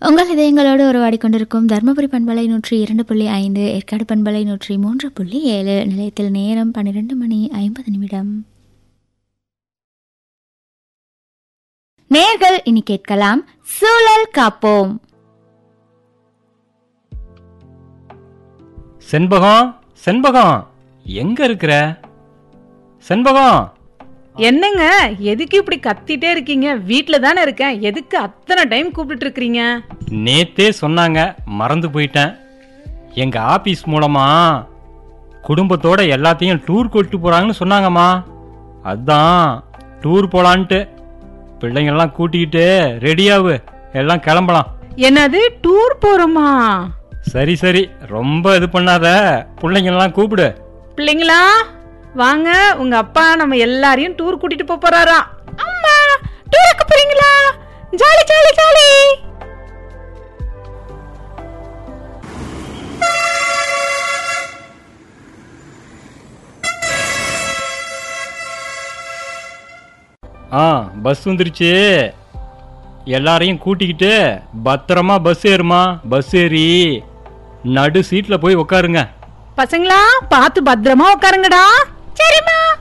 உங்கள் இதயங்களோடு உறவாடி கொண்டிருக்கும் தருமபுரி பண்பலை நூற்றி இரண்டு புள்ளி ஐந்து ஏற்காடு பண்பலை நூற்றி மூன்று புள்ளி ஏழு நிலையத்தில் நேரம் பன்னிரெண்டு மணி ஐம்பது நிமிடம் நேர்கள் இனி கேட்கலாம் சூழல் காப்போம் செண்பகம் செண்பகம் எங்க இருக்கிற செண்பகம் என்னங்க எதுக்கு இப்படி கத்திட்டே இருக்கீங்க வீட்ல தானே இருக்கேன் எதுக்கு அத்தனை டைம் கூப்பிட்டு இருக்கீங்க நேத்தே சொன்னாங்க மறந்து போயிட்டேன் எங்க ஆபீஸ் மூலமா குடும்பத்தோட எல்லாத்தையும் டூர் கூட்டிட்டு போறாங்கன்னு சொன்னாங்கம்மா அதான் டூர் போலான்ட்டு பிள்ளைங்கெல்லாம் கூட்டிக்கிட்டு ரெடியாவு எல்லாம் கிளம்பலாம் என்னது டூர் போறோமா சரி சரி ரொம்ப இது பண்ணாத பிள்ளைங்கெல்லாம் கூப்பிடு பிள்ளைங்களா வாங்க உங்க அப்பா நம்ம எல்லாரையும் டூர் கூட்டிட்டு போப் போறாரா அம்மா டூருக்கு போறீங்களா ஜாலி ஜாலி ஜாலி ஆ பஸ் வந்துருச்சு எல்லாரையும் கூட்டிக்கிட்டு பத்திரமா பஸ் ஏறுமா பஸ் ஏறி நடு சீட்ல போய் உட்காருங்க பசங்களா பார்த்து பத்திரமா உட்காருங்கடா சரிம்மா